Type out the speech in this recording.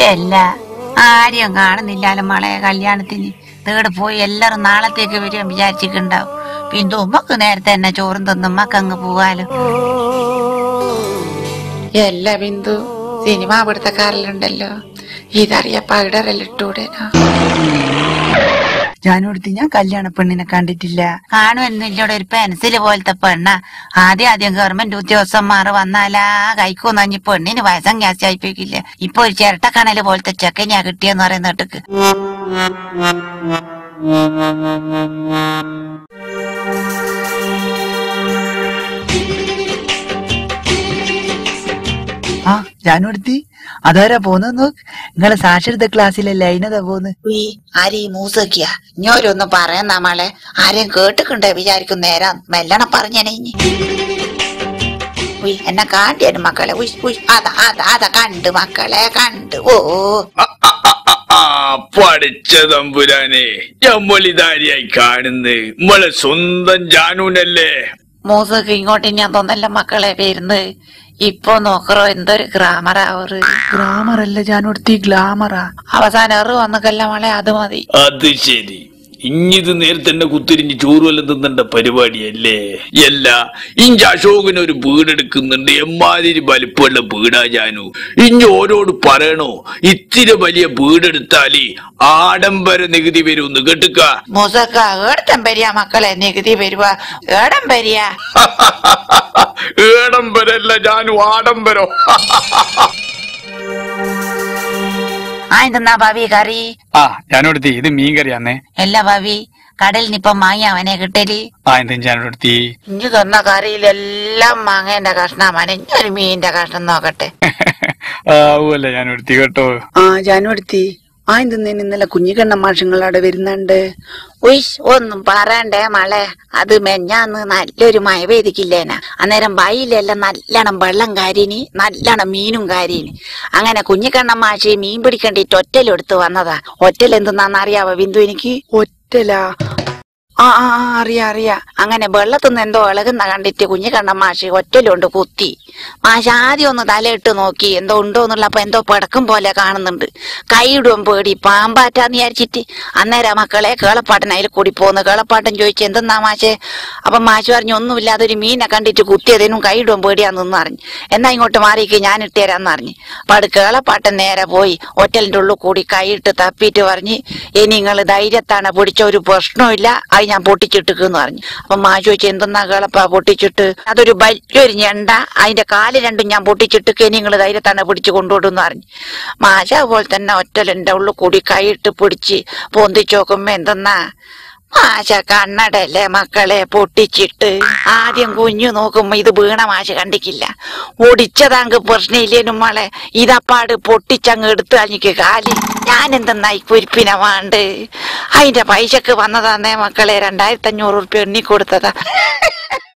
അല്ല ആരെയും കാണുന്നില്ലാലും മളെ കല്യാണത്തിന് തേട് പോയി എല്ലാരും നാളത്തേക്ക് വരും വിചാരിച്ചിട്ടുണ്ടാവും പിന്നെ ഉമ്മക്ക് നേരത്തെ തന്നെ ചോറും തിന്നും ഉമ്മക്ക് അങ്ങ് പോവാലോ അല്ല ബിന്ദു സിനിമ പിടുത്തക്കാരിലുണ്ടല്ലോ ഇതറിയപ്പ ഇടറല്ലിട്ടൂടെ ജാനുവടുത്തി ഞാൻ കല്യാണ പെണ്ണിനെ കണ്ടിട്ടില്ല കാണുമെന്നില്ലൂടെ ഒരു പെൻസിൽ പോലത്തെ പെണ്ണ ആദ്യം ആദ്യം ഗവൺമെന്റ് ഉദ്യോഗസ്ഥന്മാർ വന്നാലാ കൈക്കൂന്നഞ്ഞ് പെണ്ണിന് വയസ്സം ഗ്യാസ് ആയിപ്പിക്കില്ല ഇപ്പൊ ഒരു ചിരട്ടക്കണല് പോലത്തെ ചെക്കനെയാ കിട്ടിയെന്ന് പറയുന്ന കേട്ടക്ക് ആ ജാനുവടുത്തി അതാരാ പോന്നത് നോക്ക് നിങ്ങളെ സാക്ഷരത ക്ലാസ്സിലല്ലേ അതിനതാ പോന്ന് ഉയ് ആരീ മൂസക്കിയ ഇഞ്ഞോരൊന്നും പറയുന്ന മളെ ആരെയും കേട്ടിട്ടുണ്ടേ വിചാരിക്കും നേരം മെല്ലണം പറഞ്ഞേനെ ഇനി ഉയ് എന്നെ കാണ്ടിയാണ് മക്കളെ ഉയ് ഉയ് അതാ അതാ അതാ കണ്ട് മക്കളെ കണ്ട് ഓ ആ പഠിച്ച തമ്പുരാനെ ഞമ്മളിതാരിയായി കാണുന്നത് നമ്മളെ സ്വന്തം ജാനൂനല്ലേ മൂസക്ക് ഇങ്ങോട്ട് ഞാൻ തോന്നല്ല മക്കളെ വരുന്നത് ഇപ്പൊ നോക്കറോ എന്തൊരു ഗ്രാമറാവറ് ഗ്രാമർ അല്ല ജാനുവടുത്തി ഗ്ലാമറാ അവസാനം എറു വന്നക്കല്ല മളെ അത് മതി അത് ശരി ഇഞ്ഞിത് നേരത്തെ തന്നെ കുത്തിരിഞ്ഞ് ചോറ് വല്ലതും തിന്നണ്ട പരിപാടിയല്ലേ അല്ല ഇഞ്ച അശോകന് ഒരു വീടെടുക്കുന്നുണ്ട് എമ്മാതിരി വലിപ്പമുള്ള വീടാ ജാനു ഇഞ്ഞ് ഓരോട് പറയണോ ഇത്തിരി വലിയ വീടെടുത്താല് ആഡംബര നികുതി വരുമെന്ന് കേട്ടുക്ക മൂസക്ക ഏടത്തം വരിക മക്കളെ നികുതി വരുക ഏടം വരിക ഏടംബരല്ല ജാനു ആഡംബരം ആ എന്തെന്നാ ഭാവി കറി ആ ഞാനോടുത്തി ഇത് മീൻ കറിയാന്നേ എല്ലാ ഭാവി കടലിനിപ്പൊ മാങ്ങ അവനെ കിട്ടല് ആ എന്തും ഞാനോടുത്തി ഇഞ്ഞു തന്ന കറിയിലെല്ലാം മാങ്ങേന്റെ കഷ്ണം ഒരു മീനിന്റെ കഷ്ണം നോക്കട്ടെ ആവൂല്ല ഞാനോടുത്തി കേട്ടോ ആ ജാനുവടുത്തി ആ എന്തെന്നേന് ഇന്നലെ കുഞ്ഞിക്കണ്ണ മാഷങ്ങളവിടെ വരുന്നുണ്ട് ഉയ്ഷ് ഒന്നും പറയണ്ടേ മളെ അത് മെഞ്ഞാന്ന് നല്ലൊരു മഴ പെയ്തിക്കില്ലേന അന്നേരം വയലെല്ലാം നല്ലോണം വെള്ളം കാരിനി നല്ലോണം മീനും കാരിനി അങ്ങനെ കുഞ്ഞിക്കണ്ണൻ മാഷി മീൻ പിടിക്കണ്ടിട്ട് ഒറ്റലെടുത്ത് വന്നതാ ഒറ്റൽ എന്തെന്നാന്നറിയാവോ ബിന്ദു എനിക്ക് ഒറ്റലാ ആ ആ ആ, അറിയാ അറിയാ അങ്ങനെ വെള്ളത്തുനിന്ന് എന്തോ ഇളകുന്ന കണ്ടിട്ട് കുഞ്ഞിക്കണ്ണൻ മാഷി ഒറ്റലുകൊണ്ട് കുത്തി മാഷ് ആദ്യം ഒന്ന് തലയിട്ട് നോക്കി എന്തോ ഉണ്ടോ എന്നുള്ള അപ്പൊ എന്തോ പിടക്കും പോലെ കാണുന്നുണ്ട് കൈയിടും പേടി പാമ്പാറ്റാന്ന് വിചാരിച്ചിട്ട് അന്നേരം മക്കളെ കേളപ്പാട്ടൻ അതിൽ കൂടി പോന്ന് കേളപ്പാട്ടൻ ചോദിച്ചു എന്തെന്നാ മാഷെ അപ്പൊ മാഷ് പറഞ്ഞു ഒന്നുമില്ല അതൊരു മീനെ കണ്ടിട്ട് കുത്തിയതിനും കൈയിടും പേടിയാന്ന് പറഞ്ഞു എന്നാ ഇങ്ങോട്ട് മാറിക്ക് ഞാൻ ഇട്ടുതരാന്ന് പറഞ്ഞു അപ്പൊ അത് കേളപ്പാട്ടൻ നേരെ പോയി ഒറ്റലിന്റെ ഉള്ളിൽ കൂടി കൈയിട്ട് തപ്പിയിട്ട് പറഞ്ഞ് ഇനി നിങ്ങൾ ധൈര്യത്താണ് പിടിച്ച ഒരു പ്രശ്നമില്ല അത് ഞാൻ പൊട്ടിച്ചിട്ടിക്കെന്ന് പറഞ്ഞു അപ്പൊ മാ ചോദിച്ചു എന്തെന്നാ കേളപ്പാ പൊട്ടിച്ചിട്ട് അതൊരു വലിയൊരു ഞണ്ട അതിന്റെ കാല് രണ്ടും ഞാൻ പൊട്ടിച്ചിട്ട് നിങ്ങൾ ധൈര്യത്താണ് പിടിച്ച് കൊണ്ടുവിടുന്ന് പറഞ്ഞു മാഷ പോലെ തന്നെ ഒറ്റലിന്റെ ഉള്ളിൽ കൂടി കൈയിട്ട് പിടിച്ച് പൊന്തിച്ച് നോക്കുമ്പോ എന്തെന്നാ മാഷ കണ്ണടല്ലേ മക്കളെ പൊട്ടിച്ചിട്ട് ആദ്യം കുഞ്ഞു നോക്കുമ്പോ ഇത് വീണ മാഷ കണ്ടിക്കില്ല ഒടിച്ചതാങ്ക് പ്രശ്നമില്ലേനും മോളെ ഇതപ്പാട് പൊട്ടിച്ചങ്ങ് എടുത്ത് അഞ്ഞിക്ക് കാലി ഞാൻ എന്തെന്നായി കുരിപ്പിനെ വാണ്ട് അതിന്റെ പൈസക്ക് വന്നതാന്നേ മക്കളെ രണ്ടായിരത്തി അഞ്ഞൂറ് ഉറുപ്പ്യ എണ്ണി കൊടുത്തതാ